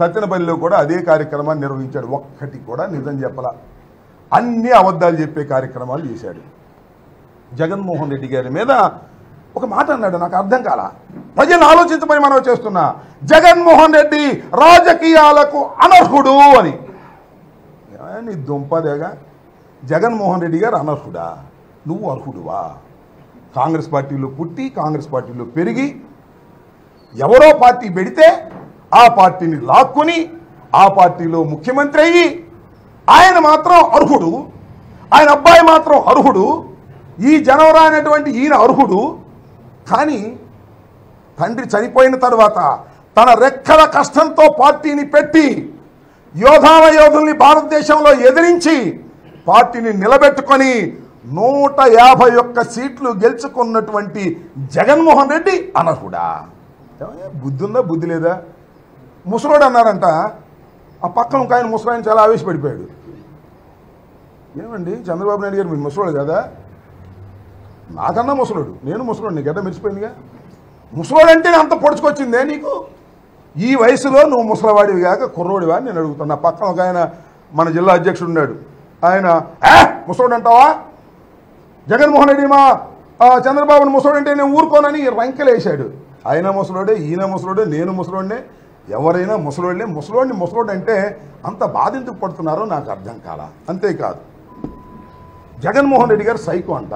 సత్యనపల్లిలో కూడా అదే కార్యక్రమాన్ని నిర్వహించాడు ఒక్కటి కూడా నిజం చెప్పలా అన్ని అబద్ధాలు చెప్పే కార్యక్రమాలు చేశాడు జగన్మోహన్ రెడ్డి గారి మీద ఒక మాట అన్నాడు నాకు అర్థం కాల ప్రజలు ఆలోచించమని మనం చేస్తున్నా జగన్మోహన్ రెడ్డి రాజకీయాలకు అనర్హుడు అని ఏ, నీ దుంపదేగా జగన్మోహన్ రెడ్డి గారు అనర్హుడా నువ్వు అర్హుడువా కాంగ్రెస్ పార్టీలో పుట్టి కాంగ్రెస్ పార్టీలో పెరిగి ఎవరో పార్టీ పెడితే ఆ పార్టీని లాక్కుని ఆ పార్టీలో ముఖ్యమంత్రి అయ్యి ఆయన మాత్రం అర్హుడు ఆయన అబ్బాయి మాత్రం అర్హుడు ఈ జనవరా అనేటువంటి ఈయన అర్హుడు కానీ తండ్రి చనిపోయిన తర్వాత తన రెక్కల కష్టంతో పార్టీని పెట్టి యోధాన యోధుల్ని భారతదేశంలో ఎదిరించి పార్టీని నిలబెట్టుకొని నూట యాభై ఒక్క సీట్లు గెలుచుకున్నటువంటి జగన్మోహన్ రెడ్డి అనర్హుడా ఏమయ్య, బుద్ధి ఉందా బుద్ధి లేదా ముసలోడు అన్నారంట ఆ పక్కన ఒక ఆయన ముసలాయన చాలా ఆవేశపడిపోయాడు ఏమండి చంద్రబాబు నాయుడు గారు మీరు ముసలోడు కదా నాకన్నా ముసలోడు నేను ముసలోడు నీ గడ్డ మెరిచిపోయిందిగా ముసలోడు అంటే అంత పొడుచుకొచ్చిందే నీకు ఈ వయసులో నువ్వు ముసలవాడివి కాక కుర్రోడివా అని నేను అడుగుతున్నా పక్కన ఒక ఆయన మన జిల్లా అధ్యక్షుడు ఉన్నాడు ఆయన "ఏ, ముసలోడు అంటావా జగన్మోహన్ రెడ్డి మా ఆ, చంద్రబాబుని ముసలోడు అంటే నేను ఊరుకోనని రంకెలేశాడు ఆయన ముసలోడే ఈయన ముసలోడే నేను ముసలోడే ఎవరైనా ముసలోళ్ళే ముసలోడిని ముసలోడు అంటే అంత బాధ ఎందుకు పడుతున్నారో నాకు అర్థం కాల అంతేకాదు జగన్మోహన్ రెడ్డి గారు సైకో అంట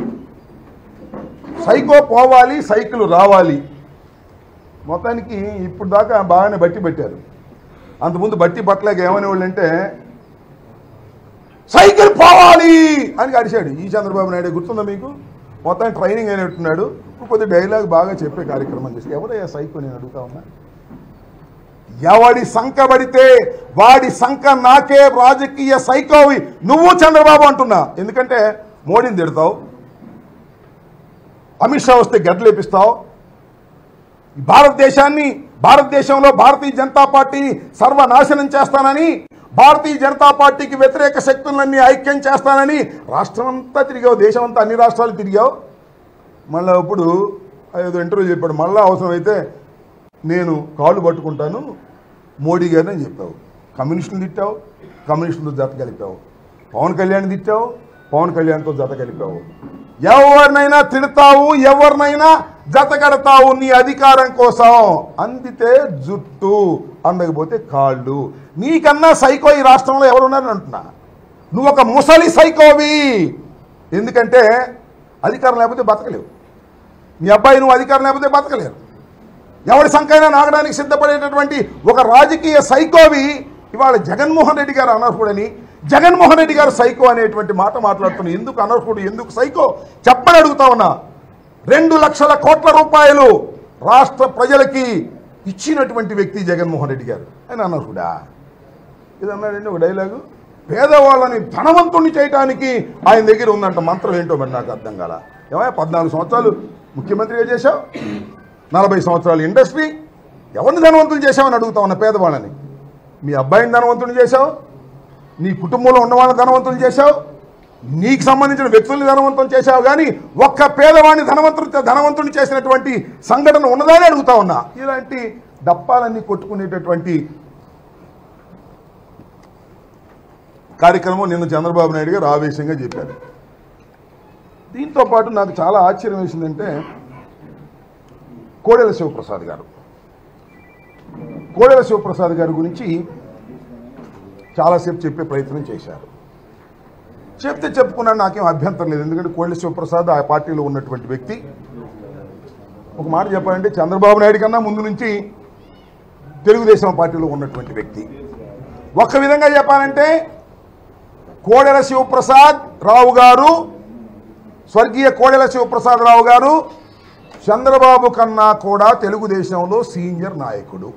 సైకో పోవాలి సైకిల్ రావాలి మొత్తానికి ఇప్పుడు దాకా బాగానే బట్టి పెట్టారు అంతకుముందు బట్టి పట్టలేక ఏమనేవాళ్ళు అంటే సైకిల్ పోవాలి అని అడిచాడు ఈ చంద్రబాబు నాయుడు గుర్తుందా మీకు మొత్తం ట్రైనింగ్ అయినట్టున్నాడు ఇప్పుడు కొద్ది డైలాగ్ బాగా చెప్పే కార్యక్రమం చేసి ఎవరయ్యా సైకో నేను అడుగుతా ఉన్నా ఎవడి సంఖ పడితే వాడి సంఖ నాకే రాజకీయ సైకోవి నువ్వు చంద్రబాబు అంటున్నా ఎందుకంటే మోడీని తిడతావు అమిత్ షా వస్తే గడ్డలేపిస్తావు ఈ భారతదేశాన్ని భారతదేశంలో భారతీయ జనతా పార్టీని సర్వనాశనం చేస్తానని భారతీయ జనతా పార్టీకి వ్యతిరేక శక్తులన్నీ ఐక్యం చేస్తానని రాష్ట్రం అంతా తిరిగావు దేశం అంతా అన్ని రాష్ట్రాలు తిరిగావు మళ్ళీ ఇప్పుడు ఏదో ఇంటర్వ్యూ చెప్పాడు మళ్ళీ అవసరమైతే నేను కాళ్ళు పట్టుకుంటాను మోడీ గారిని అని చెప్పావు కమ్యూనిస్టులు తిట్టావు కమ్యూనిస్టులతో జత కలిపావు పవన్ కళ్యాణ్ తిట్టావు పవన్ కళ్యాణ్తో జత కలిపావు ఎవరినైనా తిడతావు ఎవరినైనా జత కడతావు నీ అధికారం కోసం అందితే జుట్టు అందకపోతే కాళ్ళు నీకన్నా సైకో ఈ రాష్ట్రంలో ఎవరున్నారని అంటున్నా నువ్వు ఒక ముసలి సైకోవి ఎందుకంటే అధికారం లేకపోతే బతకలేవు మీ అబ్బాయి నువ్వు అధికారం లేకపోతే బతకలేరు ఎవరి సంఖైనా నాగడానికి సిద్ధపడేటటువంటి ఒక రాజకీయ సైకోవి ఇవాళ జగన్మోహన్ రెడ్డి గారు అనర్హుడని జగన్మోహన్ రెడ్డి గారు సైకో అనేటువంటి మాట మాట్లాడుతున్నా ఎందుకు అనర్హుడు ఎందుకు సైకో చెప్పని అడుగుతా ఉన్నా రెండు లక్షల కోట్ల రూపాయలు రాష్ట్ర ప్రజలకి ఇచ్చినటువంటి వ్యక్తి జగన్మోహన్ రెడ్డి గారు ఆయన అనర్హుడా ఇది అన్నాడండి ఒక డైలాగు పేదవాళ్ళని ధనవంతుణ్ణి చేయటానికి ఆయన దగ్గర ఉందంట మంత్రం ఏంటో మరి నాకు అర్థం కాల ఏమయ్య పద్నాలుగు సంవత్సరాలు ముఖ్యమంత్రిగా చేశావు నలభై సంవత్సరాలు ఇండస్ట్రీ ఎవరిని ధనవంతులు చేశావని అడుగుతా ఉన్న పేదవాళ్ళని మీ అబ్బాయిని ధనవంతుని చేశావు నీ కుటుంబంలో ఉన్న వాళ్ళని ధనవంతులు చేశావు నీకు సంబంధించిన వ్యక్తుల్ని ధనవంతం చేశావు కానీ ఒక్క పేదవాడిని ధనవంతుడు ధనవంతుని చేసినటువంటి సంఘటన ఉన్నదని అడుగుతా ఉన్నా ఇలాంటి డప్పాలన్నీ కొట్టుకునేటటువంటి కార్యక్రమం నిన్న చంద్రబాబు నాయుడు గారు ఆవేశంగా చెప్పారు దీంతో పాటు నాకు చాలా ఆశ్చర్యం వేసిందంటే కోడెల శివప్రసాద్ గారు కోడెల శివప్రసాద్ గారి గురించి చాలాసేపు చెప్పే ప్రయత్నం చేశారు చెప్తే చెప్పుకున్నాను నాకేం అభ్యంతరం లేదు ఎందుకంటే కోడెల శివప్రసాద్ ఆ పార్టీలో ఉన్నటువంటి వ్యక్తి ఒక మాట చెప్పాలంటే చంద్రబాబు నాయుడు కన్నా ముందు నుంచి తెలుగుదేశం పార్టీలో ఉన్నటువంటి వ్యక్తి ఒక విధంగా చెప్పాలంటే కోడెల శివప్రసాద్ రావు గారు స్వర్గీయ కోడెల శివప్రసాద్ రావు గారు చంద్రబాబు కన్నా కూడా తెలుగుదేశంలో సీనియర్ నాయకుడు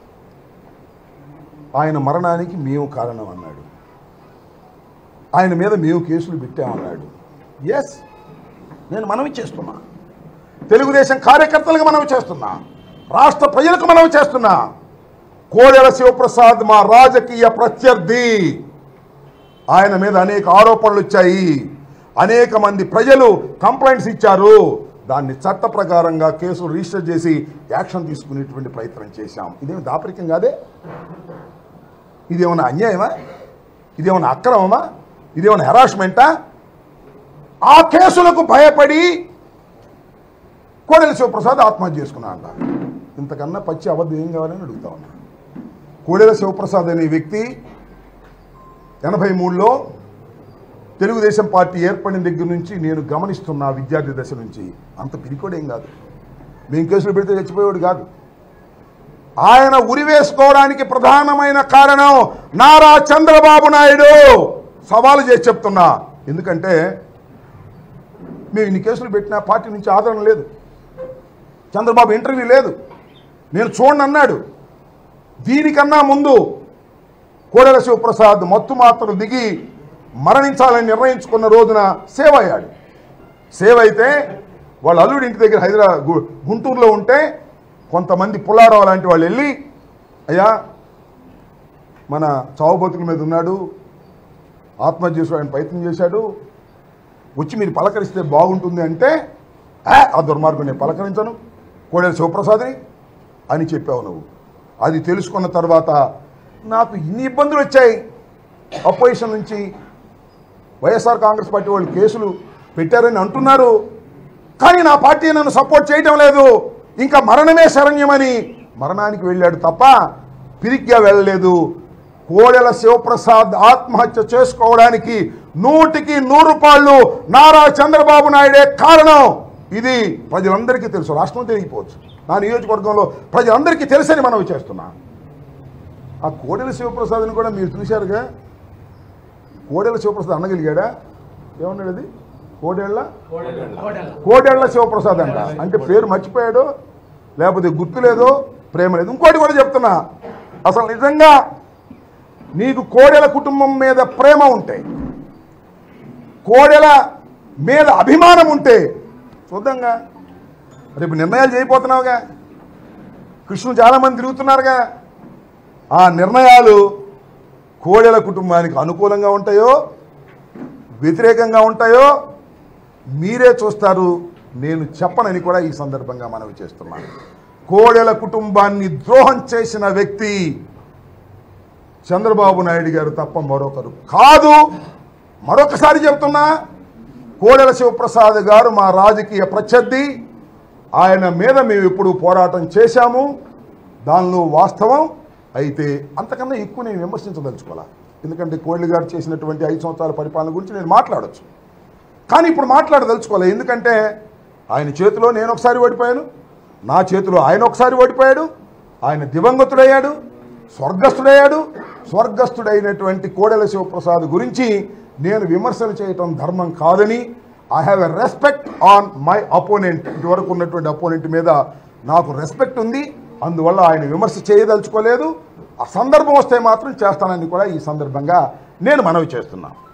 ఆయన మరణానికి మేము కారణం అన్నాడు ఆయన మీద మేము కేసులు పెట్టామన్నాడు ఎస్ నేను మనవి చేస్తున్నా తెలుగుదేశం కార్యకర్తలకు మనవి చేస్తున్నా రాష్ట్ర ప్రజలకు మనవి చేస్తున్నా కోడెల శివప్రసాద్ మా రాజకీయ ప్రత్యర్థి ఆయన మీద అనేక ఆరోపణలు వచ్చాయి అనేక మంది ప్రజలు కంప్లైంట్స్ ఇచ్చారు దాన్ని చట్ట ప్రకారంగా కేసులు రిజిస్టర్ చేసి యాక్షన్ తీసుకునేటువంటి ప్రయత్నం చేశాం ఇదేమి దాపరికం కాదే ఇదేమన్నా అన్యాయమా ఇదేమన్నా అక్రమమా ఇదేమన్నా హెరాస్మెంటా ఆ కేసులకు భయపడి కోడెల శివప్రసాద్ ఆత్మహత్య చేసుకున్నా అంట ఇంతకన్నా పచ్చి అబద్ధం ఏం కావాలని అడుగుతా ఉన్నా కోడెల శివప్రసాద్ అనే వ్యక్తి ఎనభై మూడులో తెలుగుదేశం పార్టీ ఏర్పడిన దగ్గర నుంచి నేను గమనిస్తున్న విద్యార్థి దశ నుంచి అంత పిరికోడేం కాదు మేము కేసులు పెడితే చచ్చిపోయేవాడు కాదు ఆయన ఉరివేసుకోవడానికి ప్రధానమైన కారణం నారా చంద్రబాబు నాయుడు సవాలు చేసి చెప్తున్నా ఎందుకంటే మేము ఇన్ని కేసులు పెట్టినా పార్టీ నుంచి ఆదరణ లేదు చంద్రబాబు ఇంటర్వ్యూ లేదు నేను చూడండి అన్నాడు దీనికన్నా ముందు కోడెల శివప్రసాద్ మత్తు మాత్రం దిగి మరణించాలని నిర్ణయించుకున్న రోజున సేవ్ అయ్యాడు సేవ్ అయితే వాళ్ళ అల్లుడి ఇంటి దగ్గర హైదరాబాద్ గు- గుంటూరులో ఉంటే కొంతమంది పుల్లారావు లాంటి వాళ్ళు వెళ్ళి అయ్యా మన చావు బతుకుల మీద ఉన్నాడు ఆత్మహత్య చేసుకోవడానికి ప్రయత్నం చేశాడు వచ్చి మీరు పలకరిస్తే బాగుంటుంది అంటే "ఆ, ఆ దుర్మార్గం నేను పలకరించను కోడెల శివప్రసాద్ని అని చెప్పావు నువ్వు అది తెలుసుకున్న తర్వాత నాకు ఇన్ని ఇబ్బందులు వచ్చాయి అపోజిషన్ నుంచి వైఎస్ఆర్ కాంగ్రెస్ పార్టీ వాళ్ళు కేసులు పెట్టారని అంటున్నారు కానీ నా పార్టీ నన్ను సపోర్ట్ చేయటం లేదు ఇంకా మరణమే శరణ్యమని మరణానికి వెళ్ళాడు తప్ప పిరిగ్గా వెళ్ళలేదు కోడెల శివప్రసాద్ ఆత్మహత్య చేసుకోవడానికి నూటికి నూరు పాళ్ళు నారా చంద్రబాబు నాయుడే కారణం ఇది ప్రజలందరికీ తెలుసు రాష్ట్రం తెలియకపోవచ్చు నా నియోజకవర్గంలో ప్రజలందరికీ తెలుసని మనవి చేస్తున్నా ఆ కోడెల శివప్రసాద్ని కూడా మీరు చూశారుగా కోడెల శివప్రసాద్ అనగలిగాడా ఏమన్నాడు అది కోడెళ్ళ కోడెళ్ల శివప్రసాద్ అంట అంటే పేరు మర్చిపోయాడు లేకపోతే గుర్తు లేదో ప్రేమ లేదు ఇంకోటి కూడా చెప్తున్నా అసలు నిజంగా నీకు కోడెల కుటుంబం మీద ప్రేమ ఉంటే కోడెల మీద అభిమానం ఉంటే చూద్దాంగా రేపు నిర్ణయాలు చేయబోతున్నావుగా కృష్ణుడు చాలామంది తిరుగుతున్నారుగా ఆ నిర్ణయాలు కోడెల కుటుంబానికి అనుకూలంగా ఉంటాయో వ్యతిరేకంగా ఉంటాయో మీరే చూస్తారు నేను చెప్పనని కూడా ఈ సందర్భంగా మనవి చేస్తున్నాను కోడెల కుటుంబాన్ని ద్రోహం చేసిన వ్యక్తి చంద్రబాబు నాయుడు గారు తప్ప మరొకరు కాదు మరొకసారి చెప్తున్నా కోడెల శివప్రసాద్ గారు మా రాజకీయ ప్రత్యర్థి ఆయన మీద మేము ఎప్పుడు పోరాటం చేశాము దానిలో వాస్తవం అయితే అంతకన్నా ఎక్కువ నేను విమర్శించదలుచుకోవాలా ఎందుకంటే కోడెల గారు చేసినటువంటి ఐదు సంవత్సరాల పరిపాలన గురించి నేను మాట్లాడొచ్చు కానీ ఇప్పుడు మాట్లాడదలుచుకోవాలి ఎందుకంటే ఆయన చేతిలో నేను ఒకసారి ఓడిపోయాను నా చేతిలో ఆయన ఒకసారి ఓడిపోయాడు ఆయన దివంగతుడయ్యాడు స్వర్గస్థుడయ్యాడు స్వర్గస్థుడైనటువంటి కోడెల శివప్రసాద్ గురించి నేను విమర్శలు చేయటం ధర్మం కాదని I have a respect on my opponent ఇటువరకు ఉన్నటువంటి అపోనెంట్ మీద నాకు రెస్పెక్ట్ ఉంది అందువల్ల ఆయన విమర్శ చేయదలుచుకోలేదు ఆ సందర్భం వస్తే మాత్రం చేస్తానని కూడా ఈ సందర్భంగా నేను మనవి చేస్తున్నాను